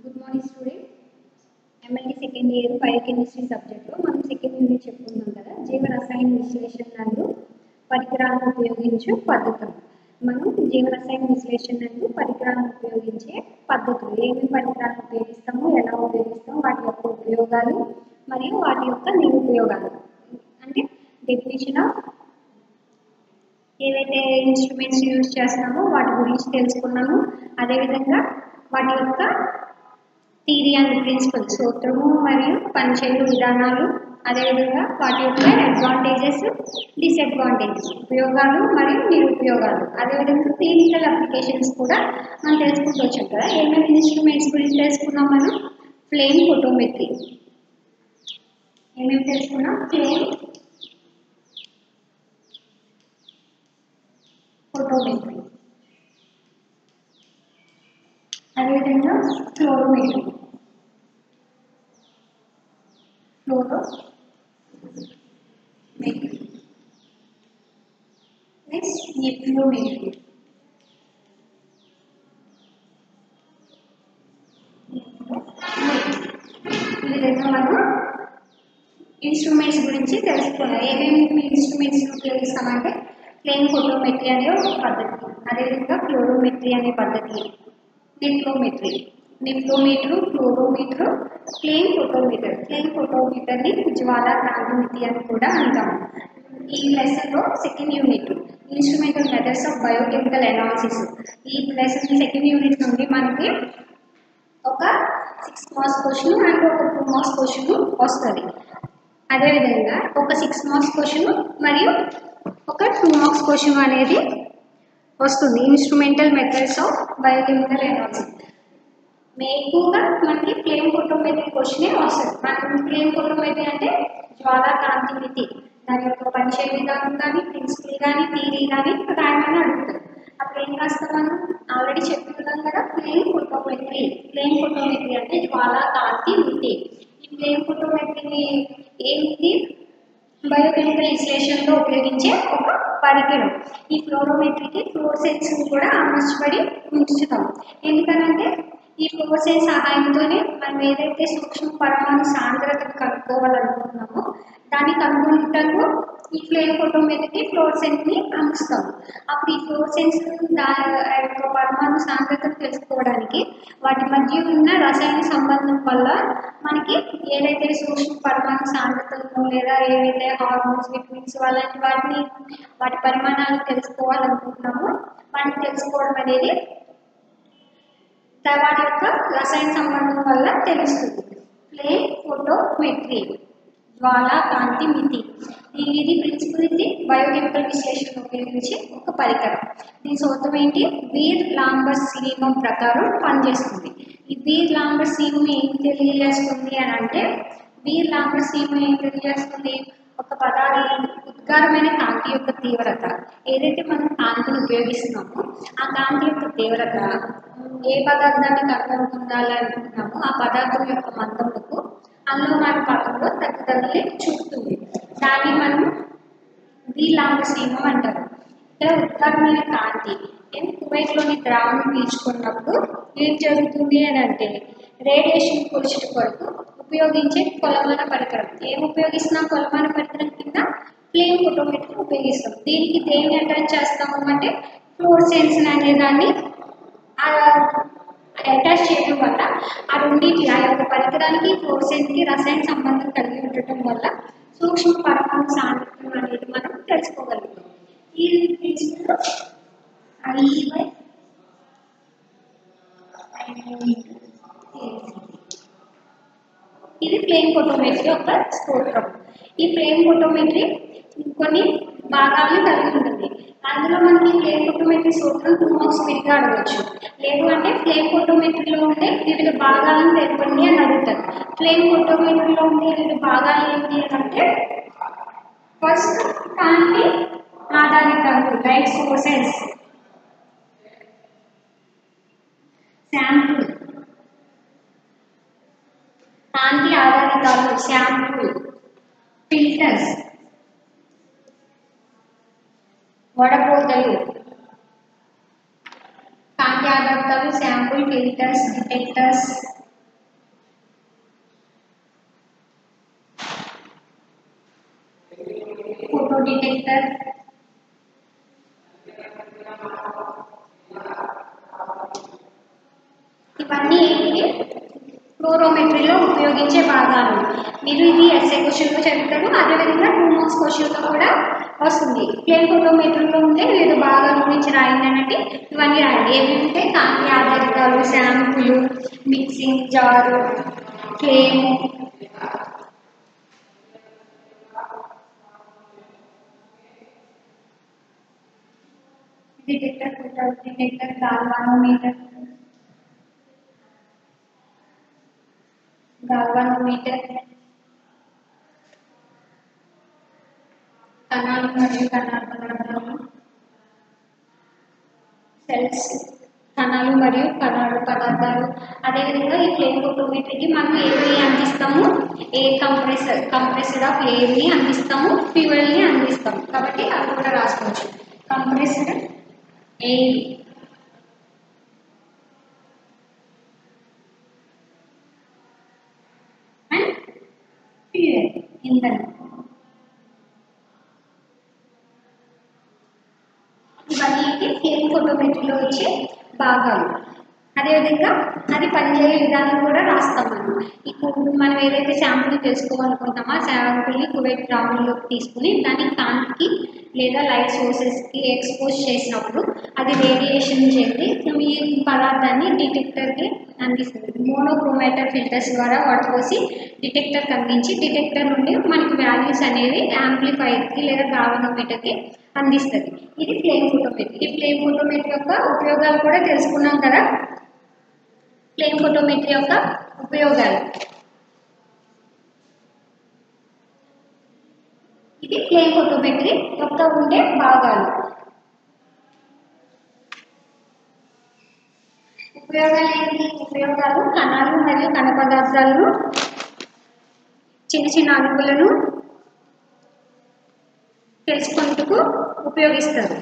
good morning student MLT second year biochemistry సబ్జెక్ట్లో మనం second unit చెప్పుకున్నాం కదా జీవ రసాయన విశ్లేషణ నందు పరికరాలను ఉపయోగించే పద్ధతులు మనం జీవ రసాయన విశ్లేషణ నందు పరికరాలను ఉపయోగించే పద్ధతులు ఏమేమి పరికరాలను ఉపయోగిస్తాము ఎలా ఉపయోగిస్తాము వాటి యొక్క ఉపయోగాలు మరియు వాటి యొక్క నిరుపయోగాలు అంటే డెఫినేషన్ ఆఫ్ ఏవైతే ఇన్స్ట్రుమెంట్స్ యూజ్ చేస్తున్నామో వాటి గురించి తెలుసుకున్నాము అదేవిధంగా వాటి యొక్క థీరీ అండ్ ప్రిన్సిపల్ సూత్రము మరియు పనిచేయు విధానాలు అదేవిధంగా వాటి యొక్క అడ్వాంటేజెస్ డిసడ్వాంటేజెస్ ఉపయోగాలు మరియు నిరుపయోగాలు అదేవిధంగా క్లినికల్ అప్లికేషన్స్ కూడా మనం తెలుసుకుంటూ వచ్చాం కదా ఏమేమి ఇన్స్ట్రుమెంట్స్ గురించి తెలుసుకున్నాం మనం ఫ్లేమ్ ఫోటోమెట్రీ ఏమేమి తెలుసుకున్నాం ఫ్లేమ్ ఫోటోమెట్రీ అదేవిధంగా ఫ్లోరోమెట్రీ ఫ్లోరో మెట్రీ నెక్స్ట్ నిప్లోమెట్రీ ఈ విధంగా మనం ఇన్స్ట్రుమెంట్స్ గురించి తెలుసుకున్నాం ఏమేమి ఇన్స్ట్రుమెంట్స్ ఉపయోగిస్తామంటే ప్లేన్ ఫోటోమెట్రీ అనే ఒక పద్ధతి అదేవిధంగా ఫ్లోరోమెట్రీ అనే పద్ధతి nephelometry nephelometer fluorometer flame photometer flame ఫోటోమీటర్ని జ్వాలా క్రాంతిమితి అని కూడా అంటాము ఈ లెసన్లో second unit instrumental methods of biochemical analysis ఈ లెసన్ సెకండ్ యూనిట్ నుండి మనకి ఒక సిక్స్ మార్క్స్ క్వశ్చన్ అండ్ ఒక టూ మార్క్స్ క్వశ్చన్ వస్తుంది అదేవిధంగా ఒక సిక్స్ మార్క్స్ క్వశ్చన్ మరియు ఒక టూ మార్క్స్ క్వశ్చన్ అనేది వస్తుంది instrumental methods of biochemical analysis ఎక్కువగా మనకి ప్లేన్ ఫోటోమెట్రీ క్వశ్చనే వస్తుంది మనకి ప్లేన్ ఫోటోమెట్రీ అంటే జ్వాలా కాంతి మితి దాని యొక్క పనిచే విధానం కానీ ప్రిన్సిపల్ కానీ థీరీ కానీ రాయమని అడుగుతారు అప్పుడు ఏం రాస్తాం మనం ఆల్రెడీ చెప్పుకున్నాం కదా ప్లేన్ ఫోటోమెట్రీ ప్లేన్ ఫోటోమెట్రీ అంటే జ్వాలా కాంతి మితి ఈ ప్లేన్ ఫోటోమెట్రీ ఏంటి బయోకెమికల్ విశ్లేషణలో ఉపయోగించే ఒక పరికరం ఈ ఫ్లోరోమెట్రీకి ఫ్లోర్సెన్స్ కూడా అమర్చబడి ఉంచుతాం ఎందుకనంటే ఈ ఫ్లోర్సెన్స్ సహాయంతోనే మనం ఏదైతే సూక్ష్మ పరమాణు సాంద్రతను కనుక్కోవాలనుకుంటున్నామో దాన్ని కనుగొనటకు ఈ ఫ్లేమ్ ఫోటోమెట్రీకి ఫ్లోర్సెన్స్ని అమర్చుతాం అప్పుడు ఈ ఫ్లోర్సెన్స్ దా యొక్క పరమాణు సాంద్రతను తెలుసుకోవడానికి వాటి మధ్య ఉన్న రసాయన సంబంధం వల్ల మనకి ఏదైతే సూక్ష్మ పరమాణు సాంద్రతలను లేదా ఏవైతే హార్మోన్స్ విటమిన్స్ అలాంటి వాటిని వాటి పరిమాణాలు తెలుసుకోవాలనుకుంటున్నామో వాటిని తెలుసుకోవడం అనేది వాటి యొక్క రసాయన సంబంధం వల్ల తెలుస్తుంది ప్లేన్ ఫోటోమెట్రీ జ్వాలా కాంతి మితి ఇది ప్రిన్సిపల్ ఇది బయోకెమికల్ విశ్లేషణ ఉపయోగించి ఒక పరికరం దీని సూత్రం ఏంటి బీర్ లాంబర్స్ నియమం ప్రకారం పనిచేస్తుంది ఈ బీర్ లాంబర్స్ నియమం ఏం తెలియజేస్తుంది అని అంటే బీర్ లాంబర్స్ నియమం ఏం తెలియజేస్తుంది ఒక పదార్థం ఉద్గారమైన కాంతి యొక్క తీవ్రత ఏదైతే మనం కాంతిని ఉపయోగిస్తున్నామో ఆ కాంతి యొక్క తీవ్రత ఏ పదార్థాన్ని కనుగొనాలనుకుంటున్నామో ఆ పదార్థం యొక్క మందముకు అనులోమాన పాత్రలో తగ్గుదలని చూపుతుంది దాన్ని మనం వీలాంబసీమం అంటారు ఇక్కడ ఉత్కరమైన కాంతి కువైట్లోని ద్రావణం పీల్చుకున్నప్పుడు ఏం జరుగుతుంది అని అంటే రేడియేషన్ కొలిచిన కొరకు ఉపయోగించే కొలమాన పరికరం ఏం ఉపయోగిస్తున్నాం కొలమాన పరికరం కింద ప్లేన్ ఫోటోమీటర్ ఉపయోగిస్తాం దీనికి దేన్ని అటాచ్ చేస్తాము అంటే ఫ్లోర్సెన్స్ అనే దాన్ని అటాచ్ చేయడం వల్ల ఆ రెండింటి ఆ యొక్క పరికరానికి ఫ్లోర్సెన్స్కి రసాయన సంబంధం కలిగి ఉండటం వల్ల సూక్ష్మ పరమాణు సాంద్రతం అనేది మనం తెలుసుకోగలుగుతాం ఈ ప్రిన్సిపల్ ఐవై ఇది ప్లేన్ ఫోటోమెట్రీ యొక్క స్తోత్రం ఈ ప్లేన్ ఫోటోమెట్రీ కొన్ని భాగాలను కలిగి ఉంటుంది అందులో మనకి ఫ్లేమ్ ఫోటోమెట్రీ సూత్రం టూ మార్క్స్ విడిగా అడగచ్చు లేదు అంటే ఫ్లేమ్ ఫోటోమెట్రీలో ఉండే వివిధ భాగాలను తెలపండి అని అడుగుతారు ఫ్లేమ్ ఫోటోమెట్రీలో ఉండే వివిధ భాగాలు ఏంటి అంటే ఫస్ట్ కాంతి ఆధారితాలు లైట్ సోర్సెస్ శాంపుల్ కాంతి ఆధారితాలు శాంపుల్ ఫిల్టర్స్ వడపోతలు కాంతి ఆధారితాలు శాంపుల్ ఫిల్టర్స్ డిటెక్టర్స్ డిటెక్టర్ ఇవన్నీ ఏంటి ఫ్లోరోమెట్రీలో ఉపయోగించే భాగాలు మీరు ఇది ఎస్ఏ క్వశ్చన్లో చదువుతారు అదేవిధంగా టూ మార్క్స్ క్వశ్చన్లో కూడా వస్తుంది ప్లేన్ ఫోటోమెట్రీలో ఉంటే వివిధ భాగాల గురించి రాయండి అన్నట్టు ఇవన్నీ రాయండి ఏవి ఉంటే కాంతి ఆధారితాలు శాంపులు mixing jar flame detector filter detector galvanometer galvanometer కణాలు మరియు కణాలు పదార్థాలు సెల్స్ కణాలు మరియు కణాలు పదార్థాలు అదేవిధంగా ఈ ఫ్లేమ్ ఫోటోమీటర్కి మనం ఏమి అందిస్తాము ఏ కంప్రెసర్ కంప్రెసర్ ఆఫ్ ఎయిర్ని అందిస్తాము ఫ్యూయల్ని అందిస్తాము కాబట్టి అది కూడా రాసుకోవచ్చు కంప్రెసర్ ఎయిర్ అండ్ ఫ్యూయల్ ఇంధనం ఇవన్నీ ఫ్లేమ్ ఫోటోమెట్రీలో వచ్చే భాగాలు అదేవిధంగా అది పనిచేయే విధానం కూడా రాస్తాం మనం ఇప్పుడు మనం ఏదైతే శాంపుల్ తెలుసుకోవాలనుకుంటామో ఆ శాంపుల్ని కువైట్ గ్రౌండ్లోకి తీసుకుని దాన్ని కాంతికి లేదా లైట్ సోర్సెస్కి ఎక్స్పోజ్ చేసినప్పుడు అది రేడియేషన్ చేసి మీ పదార్థాన్ని డిటెక్టర్కి అందిస్తుంది మోనోక్రోమేటర్ ఫిల్టర్స్ ద్వారా వాటి పోసి డిటెక్టర్కి అందించి డిటెక్టర్ నుండి మనకి వాల్యూస్ అనేవి యాంప్లిఫైర్కి లేదా గావనోమీటర్కి అందిస్తుంది ఇది ఫ్లేమ్ ఫోటోమెట్రీ ఈ ఫ్లేమ్ ఫోటోమెట్రీ యొక్క ఉపయోగాలు కూడా తెలుసుకున్నాం కదా ఫ్లేమ్ ఫోటోమెట్రీ యొక్క ఉపయోగాలు ఇది ఫ్లేమ్ ఫోటోమెట్రీ యొక్క ఉండే భాగాలు ఉపయోగాలు ఏంటి ఉపయోగాలు కణాలు మరియు కణ పదార్థాలను చిన్న చిన్న అణువులను తెలుసుకుంటూ ఉపయోగిస్తారు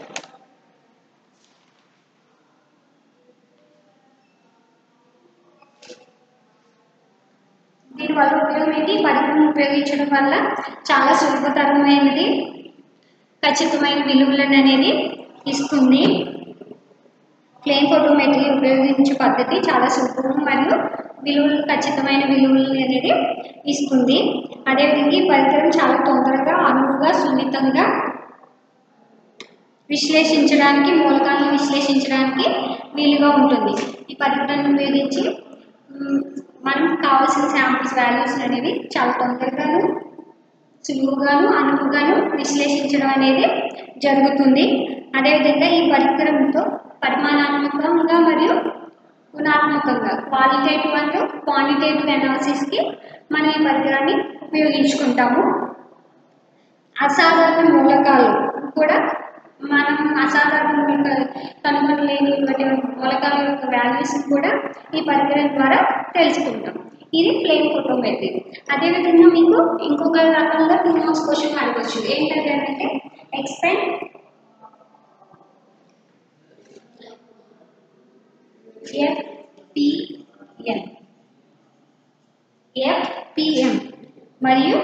దీనివల్ల ఉపయోగం ఏంటి పరికరం ఉపయోగించడం వల్ల చాలా సులభతరమైనది ఖచ్చితమైన విలువలను అనేది ఇస్తుంది ఫ్లేమ్ ఫోటోమెట్రీ ఉపయోగించే పద్ధతి చాలా సులభం మరియు విలువలు ఖచ్చితమైన విలువలు అనేది ఇస్తుంది అదేవిధంగా ఈ పరికరం చాలా తొందరగా అనువుగా సున్నితంగా విశ్లేషించడానికి మూలకాలను విశ్లేషించడానికి వీలుగా ఉంటుంది ఈ పరికరాన్ని ఉపయోగించి మ్, మనం కావాల్సిన శాంపిల్స్ వాల్యూస్ అనేవి చాలా తొందరగాను సులువుగాను అనువుగాను విశ్లేషించడం అనేది జరుగుతుంది అదేవిధంగా ఈ పరికరంతో పరిమాణాత్మకంగా మరియు గుణాత్మకంగా క్వాలిటేటివ్ అండ్ క్వాంటిటేటివ్ అనాలిసిస్కి మనం ఈ పరికరాన్ని ఉపయోగించుకుంటాము అసాధారణ మూలకాలు కూడా మనం అసాధారణ మూలకాలు కనుగొనలేనిటువంటి మూలకాల యొక్క వాల్యూస్ కూడా ఈ పరికరం ద్వారా తెలుసుకుంటాం ఇది ఫ్లేమ్ ఫోటోమెట్రీ అదేవిధంగా మీకు ఇంకొక రకంగా టూ మార్క్స్ క్వశ్చన్ అడగచ్చు ఏంటంటే అంటే ఎక్స్పెండ్ ఎఫ్పిఎం ఎఫ్పిఎం మరియు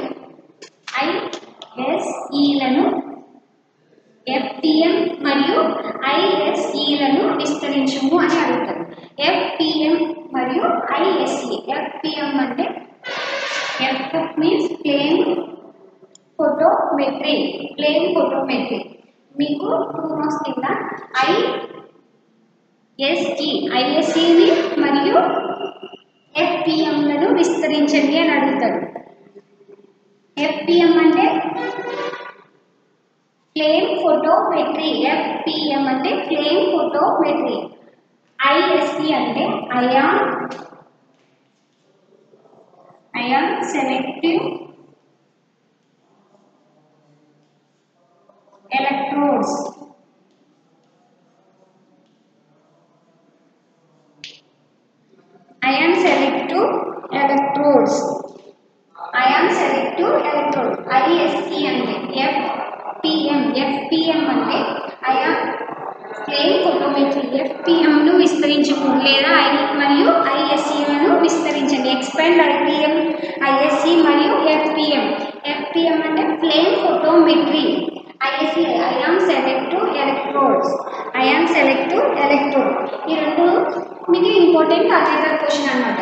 ఐఎస్ఈలను ఎఫ్పిఎం మరియు ఐఎస్ఈలను విస్తరించము అని అడుగుతారు ఎఫ్పిఎం మరియు ఐఎస్ఈ ఎఫ్పిఎం అంటే F means flame photometry flame photometry మీకు టూ మార్క్స్ కింద ఐ ఎస్ఈ ఐఎస్ఈని మరియు ఎఫ్పిఎంలను విస్తరించండి అని అడుగుతాడు ఎఫ్పిఎం అంటే ఫ్లేమ్ ఫోటోమెట్రీ ఎఫ్పిఎం అంటే ఫ్లేమ్ ఫోటోమెట్రీ ఐఎస్ఈ అంటే ion ion selective electrodes ion selective electrodes ion selective electrode ISE అంటే FPM FPM అంటే అయాన్ ఫ్లేమ్ ఫోటోమెట్రీ FPM ను విస్తరించము లేదా ఐ మరియు ISE లను విస్తరించండి ఎక్స్పాండ్ IPM ISE మరియు FPM FPM అంటే ఫ్లేమ్ ఫోటోమెట్రీ ఇంపార్టెంట్ అదర్ క్వశ్చన్ అన్నమాట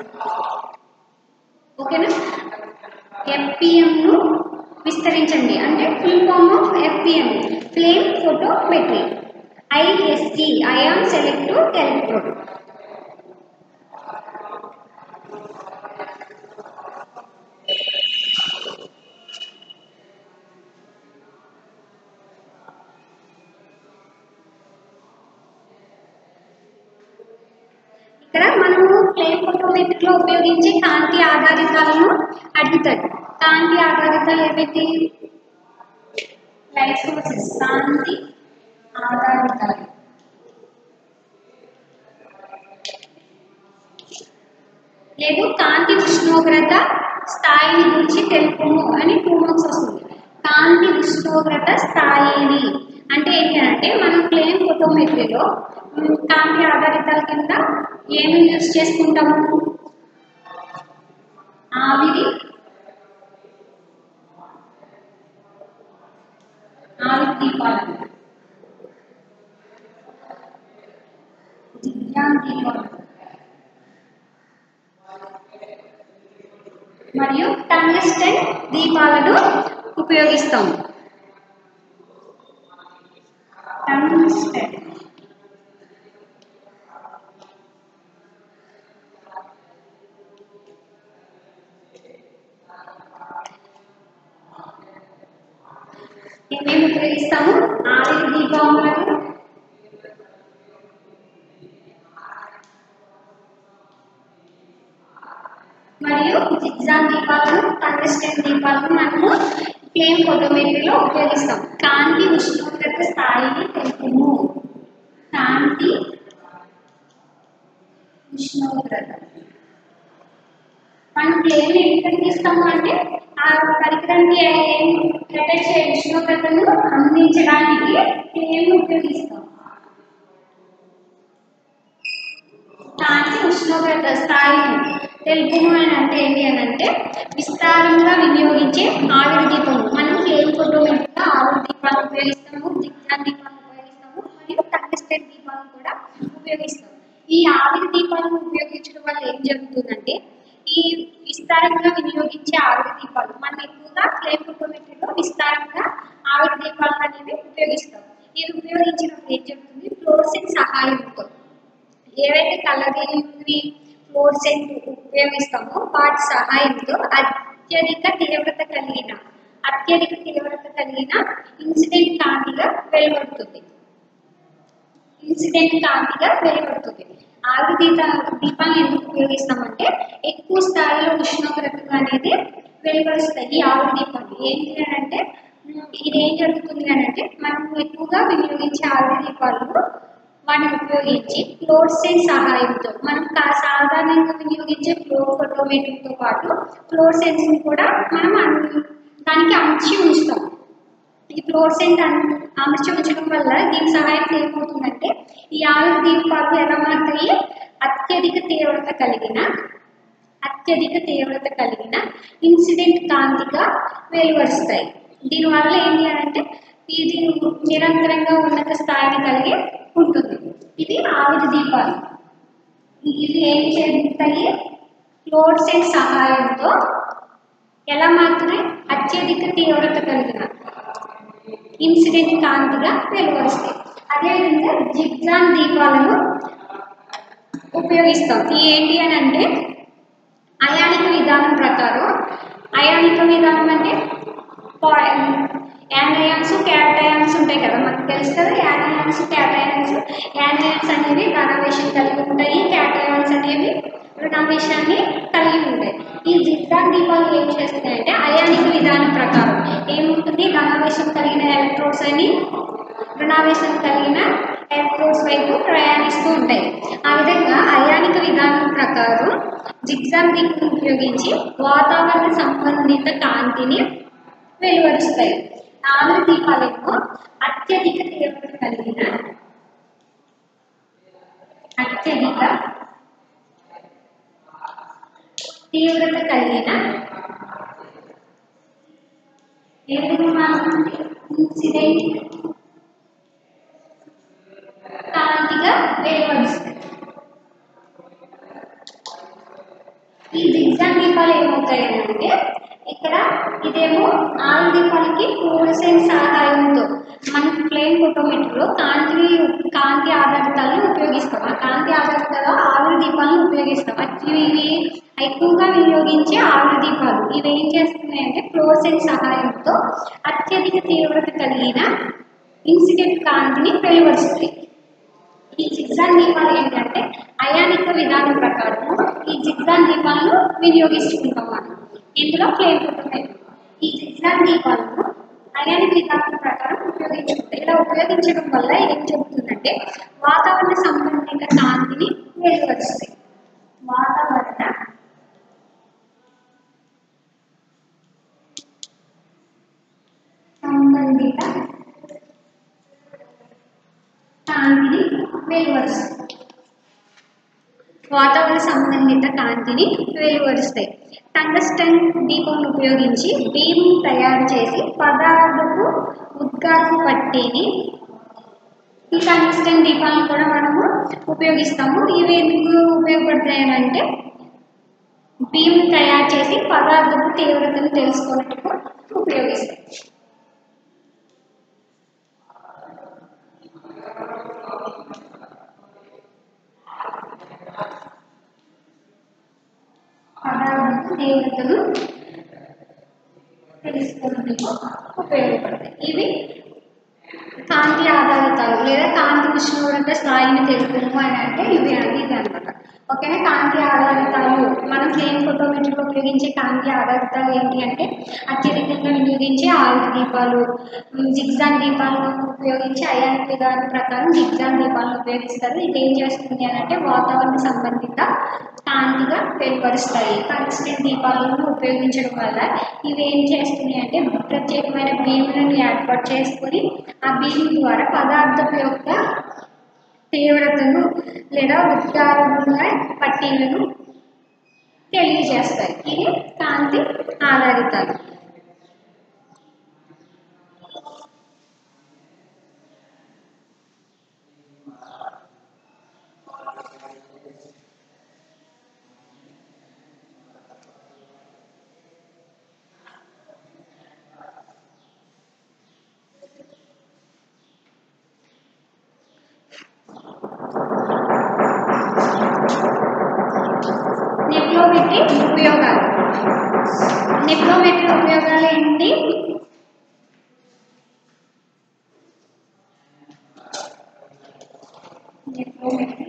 ఓకేనా ఎఫ్పిఎంను విస్తరించండి అంటే full form of FPM flame photometry IST ion selective electrode ఇక్కడ మనము ఫ్లేమ్ ఫోటోమెట్రీలో ఉపయోగించే కాంతి ఆధారితాలను అడుగుతాడు కాంతి ఆధారితాలు ఏవైతే లైట్ సోర్సెస్ కాంతి ఆధారితాలు లేదు కాంతి ఉష్ణోగ్రత స్థాయిని గురించి తెలుపుము అని టూ మార్క్స్ వస్తుంది కాంతి ఉష్ణోగ్రత స్థాయిని అంటే ఏంటి అంటే మనం ప్లేన్ ఫోటోమెట్రీలో మ్, కాంతి ఆధారితాల కింద ఏమి యూజ్ చేసుకుంటాము ఆవిరి ఆవిరి దీపాలు దివ్యాం దీపాలు మరియు టంగస్టన్ దీపాలను ఉపయోగిస్తాం టంగస్టన్ ఏమేమి ఉపయోగిస్తాము ఆవిరి దీపాలను మరియు జిగ్జాగ్ దీపాలను టంగస్టన్ దీపాలను మనము ఫ్లేమ్ ఫోటోమెట్రీలో ఉపయోగిస్తాం కాంతి ఉష్ణోగ్రత స్థాయిని తెలుపుము కాంతి ఉష్ణోగ్రత మనం ఫ్లేమ్ ఎక్కడ తీస్తాము అంటే ఆ పరికరానికి ఏం అటాచ్ చేయ ఉష్ణోగ్రతను అందించడానికి ఫ్లేమ్ ఉపయోగిస్తాం కాంతి ఉష్ణోగ్రత స్థాయిని తెలుపుము అని అంటే ఏంటి అని అంటే విస్తారంగా వినియోగించే ఆవిరి దీపము మనం ఫ్లేమ్ ఫోటోమెట్రీగా ఆవిరి దీపాలను ఉపయోగిస్తాము దిగ్జాన్ దీపాలను ఉపయోగిస్తాము మరియు టంగస్టన్ దీపాలను కూడా ఉపయోగిస్తాము ఈ ఆవిరి దీపాలను ఉపయోగించడం వల్ల ఏం జరుగుతుందంటే ఈ విస్తారంగా వినియోగించే ఆవిరి దీపాలు మనం ఎక్కువగా ఫ్లేమ్ ఫోటోమెట్రీలో విస్తారంగా ఆవిరి దీపాలు అనేవి ఉపయోగిస్తాం ఇది ఉపయోగించినప్పుడు ఏం జరుగుతుంది ఫ్లోర్సెన్ సహాయంతో ఏవైతే కలరీని ఫ్లోర్సెంట్ ఉపయోగిస్తామో వాటి సహాయంతో అత్యధిక తీవ్రత కలిగిన అత్యధిక తీవ్రత కలిగిన ఇన్సిడెంట్ కాంతిగా వెలువడుతుంది ఇన్సిడెంట్ కాంతిగా వెలువడుతుంది ఆవిరి దీప దీపాన్ని ఎందుకు ఉపయోగిస్తామంటే ఎక్కువ స్థాయిలో ఉష్ణోగ్రత అనేది వెలువరుస్తాయి ఈ ఆవిరి దీపాలు ఏంటి అని అంటే ఉమ్, ఇది ఏం జరుగుతుంది అని అంటే మనం ఎక్కువగా వినియోగించే ఆవిరి దీపాలు వాటిని ఉపయోగించి ఫ్లోర్సెన్ సహాయంతో మనం కా- సాధారణంగా వినియోగించే ఫ్లోర్ ఫోటోమెట్రీతో పాటు ఫ్లోర్సెన్స్ ని కూడా మనం అన్- దానికి అమర్చి ఉంచుతాం ఈ ఫ్లోర్సెంట్ అమర్చి ఉంచడం వల్ల దీని సహాయంతో ఏమవుతుందంటే ఈ ఆవిరి దీపాలు ఎలా మారుతాయి అత్యధిక తీవ్రత కలిగిన అత్యధిక తీవ్రత కలిగిన ఇన్సిడెంట్ కాంతిగా వెలువరుస్తాయి దీనివల్ల ఏంటి అని అంటే ఇది నిరంతరంగా ఉన్నత స్థాయిని కలిగి ఉంటుంది ఇది ఆవిరి దీపాలు ఇది ఏం చేస్తాయి ఫ్లోర్సెంట్ సహాయంతో ఎలా మారుతున్నాయి అత్యధిక తీవ్రత కలిగిన ఇన్సిడెంట్ కాంతిగా వెలువరుస్తాయి అదేవిధంగా జిగ్జాన్ దీపాలను ఉపయోగిస్తాం ఈ ఏంటి అని అంటే అయానిక విధానం ప్రకారం అయానిక విధానం అంటే యానయాన్స్ క్యాటయాన్స్ ఉంటాయి కదా మనకు తెలుసు కదా యానయాన్స్ క్యాటయాన్స్ యానయాన్స్ అనేవి ధనావేశం కలిగి ఉంటాయి క్యాటయాన్స్ అనేవి రుణావేశాన్ని కలిగి ఉంటాయి ఈ జిగ్జాగ్ దీపాలు ఏం చేస్తాయంటే అయానిక విధానం ప్రకారం ఏముంటుంది ధనావేశం కలిగిన ఎలక్ట్రోడ్స్ అని రుణావేశం కలిగిన ఎలక్ట్రోడ్స్ వైపు ప్రయాణిస్తూ ఉంటాయి ఆ విధంగా అయానిక విధానం ప్రకారం జిగ్జాగ్ దీపం ఉపయోగించి వాతావరణ సంబంధిత కాంతిని వెలువరుస్తాయి ఆవిరి దీపాలేమో అత్యధిక తీవ్రత కలిగిన అత్యధిక తీవ్రత కలిగిన ఏ విధంగా ఇన్సిడెంట్ కాంతిగా వెలువరుస్తాయి ఈ జిగ్జాగ్ దీపాలు ఏమవుతాయి అంటే ఇక్కడ ఇదేమో ఆరు దీపాలకి ఫ్లోరసెంట్ సహాయంతో మన ప్లేన్ ఫోటోమీటర్లో కాంతి కాంతి ఆధారితాలను ఉపయోగిస్తాం ఆ కాంతి ఆధారితాలు ఆరు దీపాలను ఉపయోగిస్తాం అది ఇవి ఎక్కువగా వినియోగించే ఆరు దీపాలు ఇవి ఏం చేస్తున్నాయంటే ఫ్లోరసెంట్ సహాయంతో అత్యధిక తీవ్రత కలిగిన ఇన్సిడెంట్ కాంతిని వెలువరుస్తాయి ఈ జిగ్జాగ్ దీపాలు ఏంటంటే అయానిక విధానం ప్రకారం ఈ జిగ్జాగ్ దీపాలను వినియోగించుకుంటాం మనం ఇందులో ఫ్లేమ్ ఫోటోమీటర్ ఈ జిగ్జాగ్ దీపాలను అయానిక విధానం ప్రకారం ఉపయోగించుకుంటాం ఇలా ఉపయోగించడం వల్ల ఏం చెబుతుందంటే వాతావరణ సంబంధిత కాంతిని వెలువరుస్తాయి వాతావరణ సంబంధిత కాంతిని వెలువరుస్తాయి వాతావరణ సంబంధిత కాంతిని వెలువరుస్తాయి టంగస్టన్ దీపం ఉపయోగించి బీమ్ తయారు చేసి పదార్థపు ఉద్గారం పట్టిని ఈ టంగస్టన్ దీపాలను కూడా మనము ఉపయోగిస్తాము ఇవి ఎందుకు ఉపయోగపడతాయి అంటే బీమ్ తయారు చేసి పదార్థపు తీవ్రతను తెలుసుకున్నట్టుకు ఉపయోగిస్తాయి పదార్థపు తీవ్రతను తెలుసుకునేందుకు ఉపయోగపడతాయి ఇవి కాంతి ఆధారితాలు లేదా కాంతి ఉష్ణోగ్రత స్థాయిని తెలుపుము అని అంటే ఇవి ఇది అనమాట ఓకేనా కాంతి ఆధారితాలు మనం ఫ్లేమ్ ఫోటోమీటర్లో ఉపయోగించే కాంతి ఆధారితాలు ఏంటి అంటే అత్యధికంగా వినియోగించే ఆయుధ దీపాలు జిగ్జాగ్ దీపాలను ఉపయోగించి అయానిక విధానం ప్రకారం జిగ్జాగ్ దీపాలను ఉపయోగిస్తారు ఇది ఏం చేస్తుంది అని అంటే వాతావరణ సంబంధిత కాంతిగా వెలువరుస్తాయి కన్స్టెంట్ దీపాలను ఉపయోగించడం వల్ల ఇవి ఏం చేస్తున్నాయి అంటే ప్రత్యేకమైన బీములను ఏర్పాటు చేసుకొని ఆ బీమ్ ద్వారా పదార్థం యొక్క తీవ్రతను లేదా ఉద్గారముల పట్టీలను తెలియజేస్తాయి ఇది కాంతి ఆధారితాలు నెప్లోమెట్రీ ఉపయోగాలు నెప్లోమెట్రీ ఉపయోగాలు ఏంటి నెప్లోమెట్రీ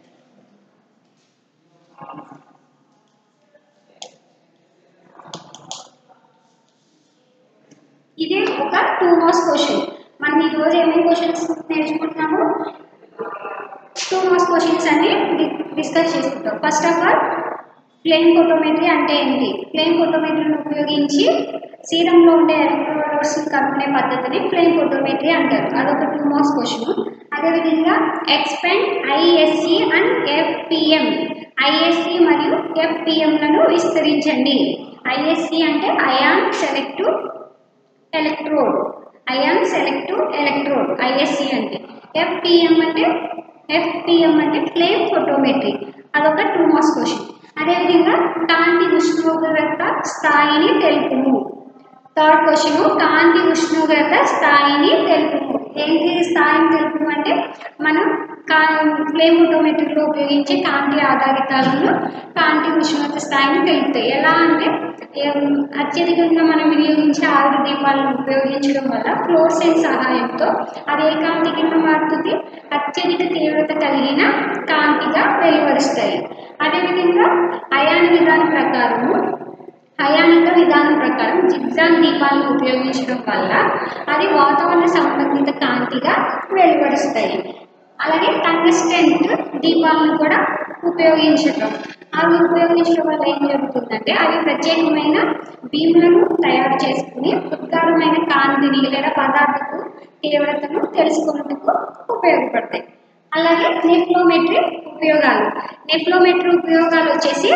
ఇది ఒక టూ మార్క్స్ క్వశ్చన్ మనం ఈరోజు ఏమేమి క్వశ్చన్స్ నేర్చుకుంటున్నాము టూ మార్క్స్ క్వశ్చన్స్ అన్ని డిస్కస్ చేసుకుంటాం first of all flame photometry అంటే ఏంటి ప్లేన్ ఫోటోమెట్రీని ఉపయోగించి సీరంలో ఉండే ఎలక్ట్రోడ్స్ కనుక్కునే పద్ధతిని ప్లేన్ ఫోటోమెట్రీ అంటారు అదొక టూ మార్క్స్ క్వశ్చన్ అదేవిధంగా expand ISC and FPM ISC మరియు ఎఫ్పిఎంలను విస్తరించండి ఐఎస్సి అంటే ion selective electrode ion selective electrode ISC అంటే ఎఫ్పిఎం అంటే ఎఫ్పిఎం అంటే ఫ్లేమ్ ఫోటోమెట్రీ అదొక టూ మార్క్స్ క్వశ్చన్ అదేవిధంగా కాంతి ఉష్ణోగ్రత స్థాయిని తెలుపుము థర్డ్ క్వశ్చన్ కాంతి ఉష్ణోగ్రత స్థాయిని తెలుపుము ఏంటి స్థాయిని తెలుపుము అంటే మనం కా ఫ్లేమ్ ఫోటోమెట్రీలో ఉపయోగించే కాంతి ఆధారితాలను కాంతి ఉష్ణోగ్రత స్థాయిని తెలుపుతాయి ఎలా అంటే ఏం, అత్యధికంగా మనం వినియోగించే ఆరు దీపాలను ఉపయోగించడం వల్ల ఫ్లోర్సెన్ సహాయంతో అది ఏ కాంతి కింద మారుతుంది అత్యధిక తీవ్రత కలిగిన కాంతిగా వెలువరుస్తాయి అదేవిధంగా అయాన్ విధానం ప్రకారము అయానిక విధానం ప్రకారం జిగ్జాగ్ దీపాలను ఉపయోగించడం వల్ల అది వాతావరణ సంబంధిత కాంతిగా వెలువరుస్తాయి అలాగే టంగస్టెంట్ దీపాలను కూడా ఉపయోగించటం అవి ఉపయోగించడం వల్ల ఏం జరుగుతుందంటే అవి ప్రత్యేకమైన భీములను తయారు చేసుకుని ఉద్గారమైన కాంతిని లేదా పదార్థపు తీవ్రతను తెలుసుకునేందుకు ఉపయోగపడతాయి అలాగే నెఫ్లోమెట్రీ ఉపయోగాలు నెఫ్లోమెట్రీ ఉపయోగాలు వచ్చేసి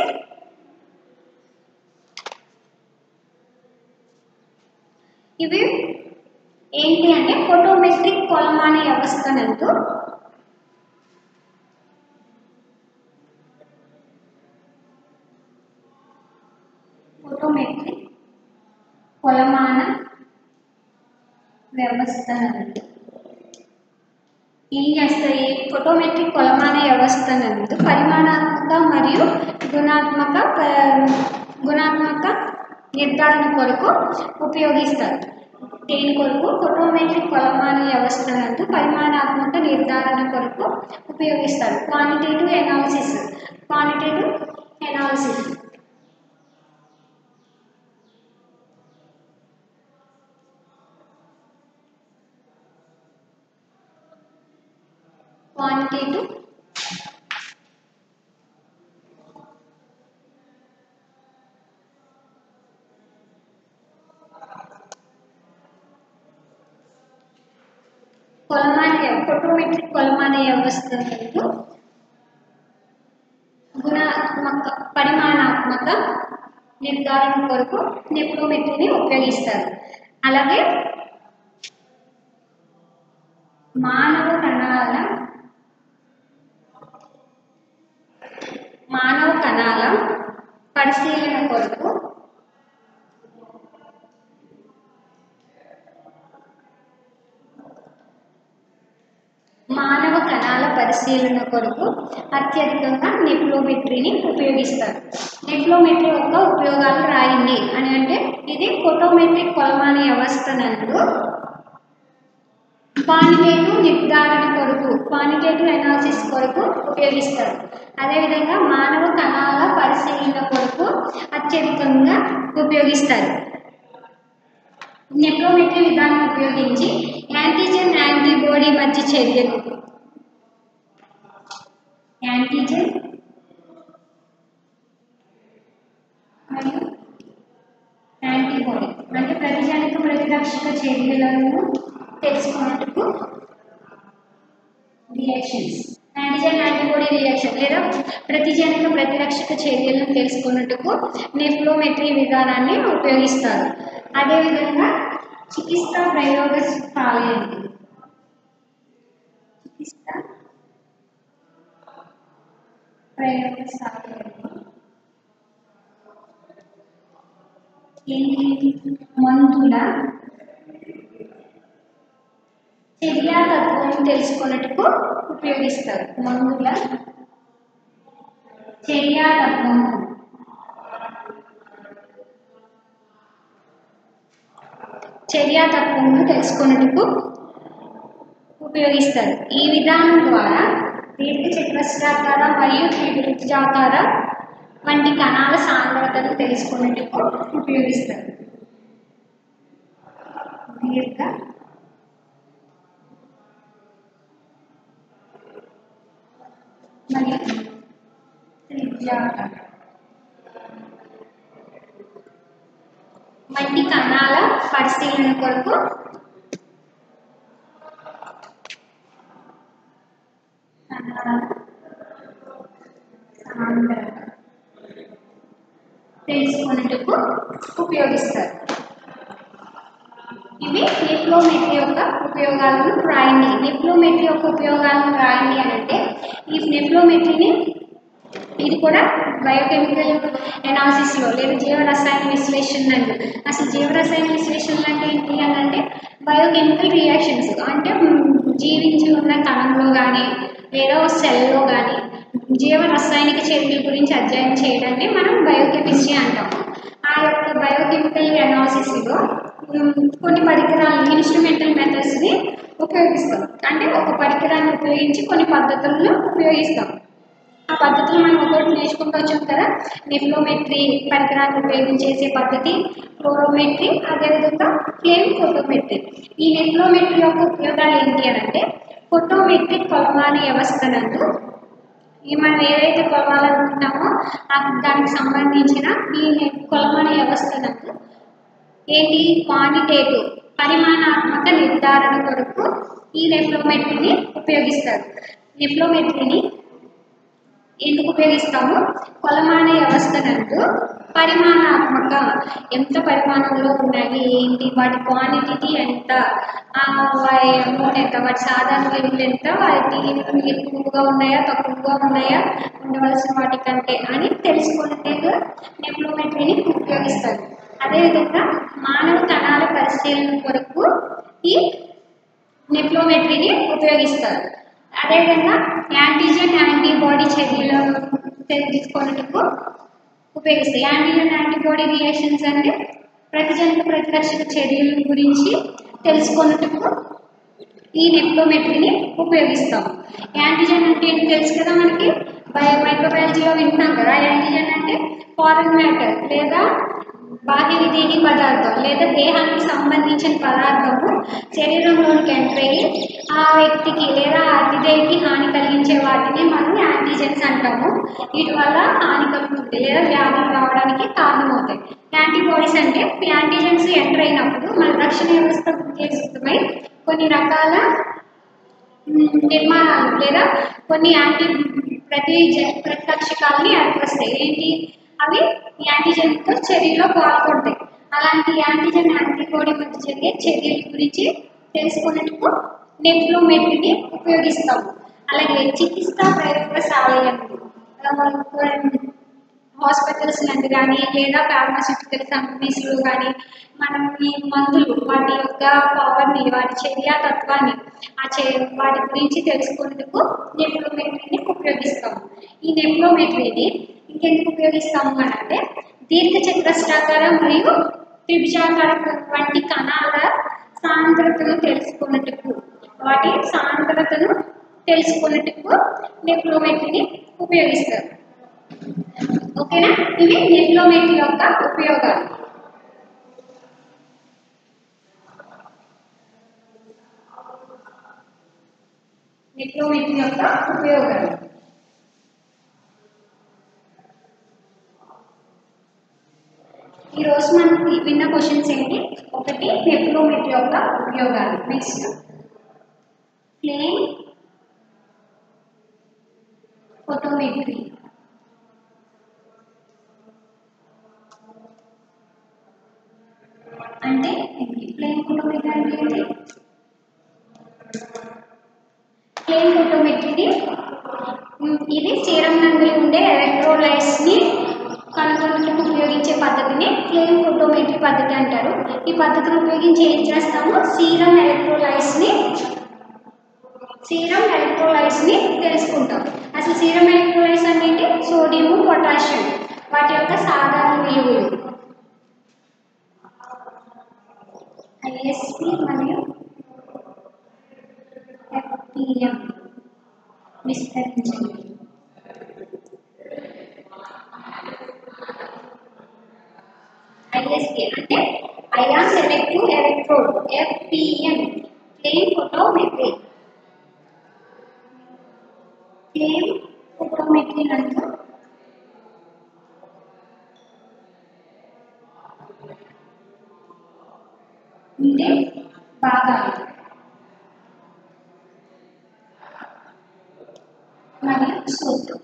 ఇవి ఏంటి అంటే ఫోటోమెట్రిక్ కొలమాన వ్యవస్థనందు ఫోటోమెట్రీ కొలమాన వ్యవస్థ నందు ఏం చేస్తాయి ఫోటోమెట్రిక్ కొలమాన వ్యవస్థ నందు పరిమాణాత్మక మరియు గుణాత్మక ప- గుణాత్మక నిర్ధారణ కొరకు ఉపయోగిస్తారు దేని కొరకు ఫోటోమెట్రిక్ కొలమాన వ్యవస్థ నందు పరిమాణాత్మక నిర్ధారణ కొరకు ఉపయోగిస్తారు quantitative analysis quantitative analysis quantitative కొలమాన ఫోటోమెట్రిక్ కొలమాన వ్యవస్థలు గుణాత్మక పరిమాణాత్మక నిర్ధారణ కొరకు నెప్రోమెట్రీని ఉపయోగిస్తారు అలాగే మానవ కణాల మానవ కణాల పరిశీలన కొరకు మానవ కణాల పరిశీలన కొరకు అత్యధికంగా నెఫ్లోమెట్రీని ఉపయోగిస్తారు నెఫ్లోమెట్రీ యొక్క ఉపయోగాలు రాయండి అని అంటే ఇది ఫోటోమెట్రిక్ కొలమాన వ్యవస్థ నందు క్వాంటిటేటివ్ నిర్ధారణ కొరకు క్వాంటిటేటివ్ అనాలిసిస్ కొరకు ఉపయోగిస్తారు అదేవిధంగా మానవ కణాల పరిశీలన కొరకు అత్యధికంగా ఉపయోగిస్తారు నెప్రోమెట్రీ విధానం ఉపయోగించి యాంటీజెన్ యాంటీబాడీ మధ్య చర్యలు యాంటీజెన్ మరియు యాంటీబాడీ అంటే ప్రతిజనిక ప్రతిరక్షక చర్యలను తెలుసుకున్నట్టుకు రియాక్షన్స్ యాంటీజెన్ యాంటీబాడీ రియాక్షన్ లేదా ప్రతిజనిక ప్రతిరక్షక చర్యలను తెలుసుకున్నట్టుకు నెఫ్లోమెట్రీ విధానాన్ని ఉపయోగిస్తారు అదేవిధంగా చికిత్స ప్రయోగశాలయండి చికిత్స ప్రయోగశాలయండి ఏంటి మందుల చర్యాతత్వం తెలుసుకున్నట్టుకు ఉపయోగిస్తారు మందుల చర్యాతత్వం చర్యాతత్వమును తెలుసుకున్నట్టుకు ఉపయోగిస్తారు ఈ విధానం ద్వారా దీర్ఘ చతురస్రాకార మరియు త్రిభుజాకార వంటి కణాల సాంద్రతను తెలుసుకున్నట్టుకు ఉపయోగిస్తారు దీర్ఘ మరియు త్రిభుజాకార వంటి కణాల పరిశీలన కొరకు కణాల సాంద్రత తెలుసుకున్నట్టుకు ఉపయోగిస్తారు ఇవి నెఫ్లోమెట్రీ యొక్క ఉపయోగాలను రాయండి నెఫ్లోమెట్రీ యొక్క ఉపయోగాలను రాయండి అని అంటే ఈ నెఫ్లోమెట్రీని ఇది కూడా బయోకెమికల్ ఎనాలిసిస్లో లేదా జీవరసాయన విశ్లేషణ అండి అసలు జీవరసాయన విశ్లేషణలు అంటే ఏంటి అని అంటే బయోకెమికల్ రియాక్షన్స్ అంటే మ్, జీవించి ఉన్న కణంలో కానీ లేదా సెల్లో కానీ జీవ రసాయనిక చర్యల గురించి అధ్యయనం చేయడాన్ని మనం బయోకెమిస్ట్రీ అంటాము ఆ యొక్క బయోకెమికల్ ఎనాలిసిస్లో కొన్ని పరికరాలు ఇన్స్ట్రుమెంటల్ మెథడ్స్ని ఉపయోగిస్తాం అంటే ఒక పరికరాన్ని ఉపయోగించి కొన్ని పద్ధతులను ఉపయోగిస్తాం ఆ పద్ధతులు మనం ఒకటి నేర్చుకుంటూ వచ్చాం కదా నెఫ్లోమెట్రీ పరికరాన్ని ఉపయోగించేసే పద్ధతి ఫ్లోరోమెట్రీ అదేవిధంగా ఫ్లేమ్ ఫోటోమెట్రీ ఈ నెఫ్లోమెట్రీ యొక్క ఉపయోగాలు ఏంటి అని అంటే ఫోటోమెట్రిక్ కొలమాన వ్యవస్థ నందు ఈ మనం ఏదైతే కొలవాలనుకుంటామో ఆ దానికి సంబంధించిన ఈ నె- కొలమాన వ్యవస్థ నందు ఏంటి క్వాంటిటేటివ్ పరిమాణాత్మక నిర్ధారణ కొరకు ఈ నెఫ్లోమెట్రీని ఉపయోగిస్తారు నెఫ్లోమెట్రీని ఎందుకు ఉపయోగిస్తాము కొలమాన వ్యవస్థ నందు పరిమాణాత్మక ఎంత పరిమాణంలో ఉన్నాయి ఏంటి వాటి క్వాంటిటీ ఎంత ఆ, వాటి అమౌంట్ ఎంత వాటి సాధారణ విలువలు ఎంత వాటి ఎక్కువగా ఉన్నాయా తక్కువగా ఉన్నాయా ఉండవలసిన వాటి కంటే అని తెలుసుకునేందుకు నెప్లోమెట్రీని ఉపయోగిస్తారు ఉపయోగిస్తారు అదేవిధంగా మానవ కణాల పరిశీలన కొరకు ఈ నెప్లోమెట్రీని ఉపయోగిస్తారు అదేవిధంగా యాంటీజెన్ యాంటీబాడీ చర్యలను తెలుసుకోవడానికి ఉపయోగిస్తాయి యాంటీజెన్ యాంటీబాడీ రియాక్షన్స్ అంటే ప్రతిజనిత ప్రతిరక్షక చర్యల గురించి తెలుసుకున్నట్టుకు ఈ నెప్లోమెట్రీని ఉపయోగిస్తాం యాంటీజెన్ అంటే ఏంటి తెలుసు కదా మనకి బయో మైక్రోబయాలజీలో వింటున్నాం కదా యాంటీజెన్ అంటే ఫారెన్ మ్యాటర్ లేదా బాహ్య విదేహి పదార్థం లేదా దేహానికి సంబంధించిన పదార్థము శరీరంలోనికి ఎంటర్ అయ్యి ఆ వ్యక్తికి లేదా ఆ అతిథేయికి హాని కలిగించే వాటిని మనం యాంటీజెన్స్ అంటాము వీటి వల్ల హాని కలుగుతుంది లేదా వ్యాధులు రావడానికి కారణమవుతాయి యాంటీబాడీస్ అంటే యాంటీజెన్స్ ఎంటర్ అయినప్పుడు మన రక్షణ వ్యవస్థ ఉత్తేజితమై కొన్ని రకాల మ్, నిర్మాణాలు లేదా కొన్ని యాంటీ ప్రతి జ- ప్రతిరక్షకాలని ఏర్పరుస్తాయి ఏంటి అవి యాంటీజెన్తో చర్యలో పాల్గొంటాయి అలాంటి యాంటీజెన్ యాంటీబాడీ మధ్య జరిగే చర్యల గురించి తెలుసుకునేందుకు నెఫ్లోమెట్రీని ఉపయోగిస్తాము అలాగే చికిత్సా ప్రయోగశాలయందు హాస్పిటల్స్ నందు కానీ లేదా ఫార్మాస్యూటికల్ కంపెనీస్లో కానీ మనం ఈ మందులు వాటి యొక్క పవర్ని వాటి చర్యాతత్వాన్ని ఆ చే వాటి గురించి తెలుసుకునేందుకు నెఫ్లోమెట్రీని ఉపయోగిస్తాము ఈ నెఫ్లోమెట్రీని ఇంకెందుకు ఉపయోగిస్తాము అని అంటే దీర్ఘచతురస్రాకార మరియు త్రిభుజాకార వంటి కణాల సాంద్రతను తెలుసుకున్నట్టుకు వాటి సాంద్రతను తెలుసుకున్నట్టుకు నెఫ్లోమెట్రీని ఉపయోగిస్తారు ఓకేనా ఇవి నెఫ్లోమెట్రీ యొక్క ఉపయోగాలు నెఫ్లోమెట్రీ యొక్క ఉపయోగాలు ఈ రోజు మనం విన్న క్వశ్చన్స్ ఏంటి ఒకటి నెఫ్లోమెట్రీ యొక్క ఉపయోగాలు నెక్స్ట్ ప్లేన్ ఫోటోమెట్రీ అంటే ప్లేన్ ఫోటోమెట్రీ అంటే ఏంటి ప్లేన్ ఫోటోమెట్రీని ఉమ్, ఇది సీరం నందులు ఉండే ఎలక్ట్రోలైట్స్ ని కనుగొనడానికి ఉపయోగించే పద్ధతిని ప్లేన్ ఫోటోమెట్రీ పద్ధతి అంటారు ఈ పద్ధతిని ఉపయోగించి ఏం చేస్తాము సీరం ఎలక్ట్రోలైట్స్ ని సీరం ఎలక్ట్రోలైట్స్ ని తెలుసుకుంటాం అసలు సీరం ఎలక్ట్రోలైట్స్ అంటే ఏంటి సోడియం పొటాషియం వాటి యొక్క సాధారణ విలువలు ఐఎస్పి మరియు ఎఫ్పిఎం విస్తరించండి ఐఎస్పి అంటే ion selective electrode FPM flame photometry flame photometry నందు ఉండే భాగాలు మరియు సూత్రం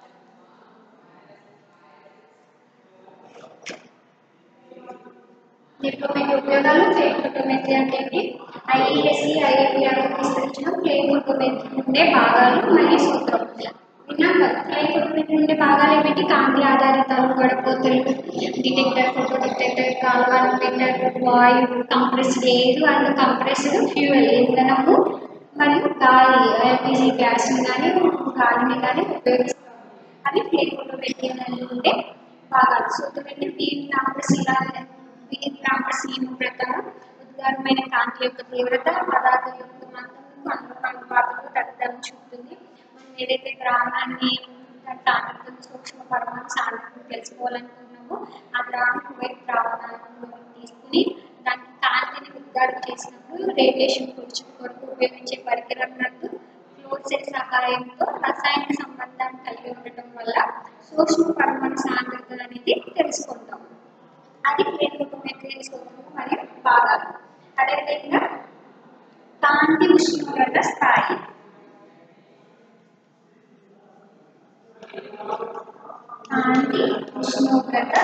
డిప్లొమెట్రీ ఉపయోగాలు ప్లేన్ ఫోటోమెట్రీ అంటే ఏంటి ఐఈఎస్సి ఐఐపిఆర్ విస్తరించిన ప్లేన్ ఫోటోమెట్రీ ఉండే భాగాలు మరియు సూత్రం విన్నాం కదా ప్లేన్ ఫోటోమెట్రీ ఉండే భాగాలు ఏమిటి కాంతి ఆధారితాలు గడపోతలు డిటెక్టర్ ఫోటో డిటెక్టర్ కాల్వాల్ డిటెక్టర్ వాయువు compressed air and compressed fuel ఇంధనము మరియు గాలి ఎల్పిజి గ్యాస్ని కానీ గాలిని కానీ ఉపయోగిస్తాం అవి ప్లేన్ ఫోటోమెట్రీ ఉండే భాగాలు సూత్రమెట్రీ వీటి నాంపశీల వీటి నాంపశీల ప్రకారం ఉద్గారమైన కాంతి యొక్క తీవ్రత పదార్థం యొక్క మందము అనుపాతంలో తగ్గడం చూపుతుంది మనం ఏదైతే ద్రావణాన్ని దాని సాంద్రతను సూక్ష్మ పరమాణు సాంద్రతను తెలుసుకోవాలనుకుంటున్నామో ఆ ద్రావణం వైపు ద్రావణాలను తీసుకుని దానికి కాంతిని ఉద్గారం చేసినప్పుడు రేడియేషన్ కొలిచిన కొరకు ఉపయోగించే పరికరం నందు ఫ్లోర్ సెల్ సహాయంతో రసాయన సంబంధాన్ని కలిగి ఉండటం వల్ల సూక్ష్మ పరమాణు సాంద్రత అనేది తెలుసుకుంటాం అది ప్లేటోమెట్రీ సూత్రం మరియు భాగాలు అదేవిధంగా కాంతి ఉష్ణోగ్రత స్థాయి కాంతి ఉష్ణోగ్రత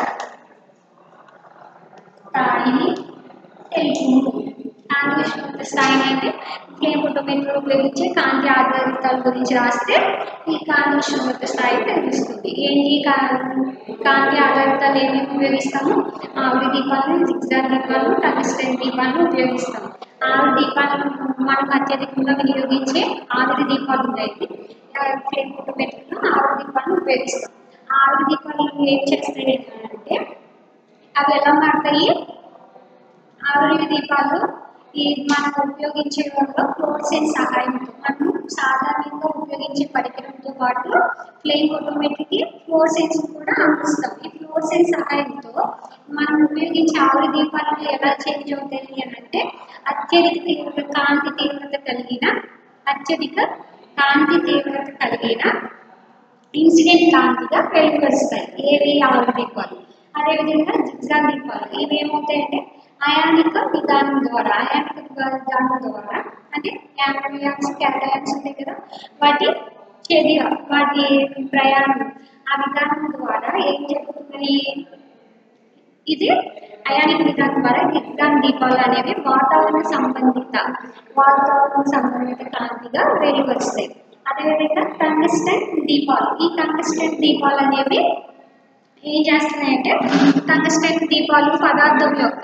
స్థాయిని తెలుసుకుంటుంది కాంతి ఉష్ణోగ్రత స్థాయిని అంటే ఫ్లేమ్ ఫోటోమీటర్ ఉపయోగించి కాంతి ఆధారితాల గురించి రాస్తే ఈ కాంతి ఉష్ణోగ్రత స్థాయి తెలుస్తుంది ఏంటి కా- కాంతి ఆధారితాలు ఏమేమి ఉపయోగిస్తాము ఆవిరి దీపాలను జిగ్జాగ్ దీపాలను టంగ్స్టన్ దీపాలను ఉపయోగిస్తాము ఆవిరి దీపాలను మనం అత్యధికంగా వినియోగించే ఆవిరి దీపాలు ఉన్నాయి ఫ్లేమ్ ఫోటోమీటర్లో ఆవిరి దీపాలను ఉపయోగిస్తాం ఆవిరి దీపాలు ఏం చేస్తాయి అంటే అవి ఎలా మారుతాయి ఆవిరి దీపాలు ఈ మనం ఉపయోగించే వల్ల ఫ్లోర్సెన్స్ సహాయంతో మనం సాధారణంగా ఉపయోగించే పరికరంతో పాటు ఫ్లేమ్ ఫోటోమీటర్కి ఫ్లోర్సెన్స్ కూడా అందిస్తాం ఈ ఫ్లోర్సెన్స్ సహాయంతో మనం ఉపయోగించే ఆవిరి దీపాలను ఎలా చేంజ్ అవుతాయి అని అంటే అత్యధిక తీవ్రత కాంతి తీవ్రత కలిగిన అత్యధిక కాంతి తీవ్రత కలిగిన ఇన్సిడెంట్ కాంతిగా వెలువరుస్తాయి ఏవి ఆవిరి దీపాలు అదేవిధంగా జిగ్జాగ్ దీపాలు ఇవి ఏమవుతాయంటే అయానిక విధానం ద్వారా అయానిక విధానం ద్వారా అంటే యానోయాన్స్ క్యాటయాన్స్ ఉంటాయి కదా వాటి చర్య వాటి ప్రయాణం ఆ విధానం ద్వారా ఏం జరుగుతుంది ఇది అయానిక విధానం ద్వారా జిగ్జాగ్ దీపాలు అనేవి వాతావరణ సంబంధిత వాతావరణ సంబంధిత కాంతిగా వెలువరుస్తాయి అదేవిధంగా టంగస్టన్ దీపాలు ఈ టంగస్టన్ దీపాలు అనేవి ఏం చేస్తున్నాయంటే టంగస్టన్ దీపాలు పదార్థం యొక్క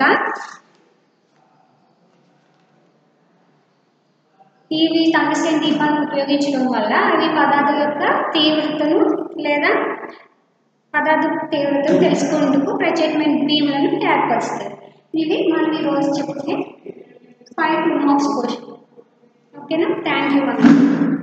ఇవి టంగస్టన్ దీపాలను ఉపయోగించడం వల్ల అవి పదార్థం యొక్క తీవ్రతను లేదా పదార్థ తీవ్రతను తెలుసుకునేందుకు ప్రత్యేకమైన బీమ్లను ఏర్పరుస్తాయి ఇవి మనం ఈరోజు చెప్పుకునే ఫైవ్ టూ మార్క్స్ క్వశ్చన్ ఓకేనా థ్యాంక్ యూ అన్న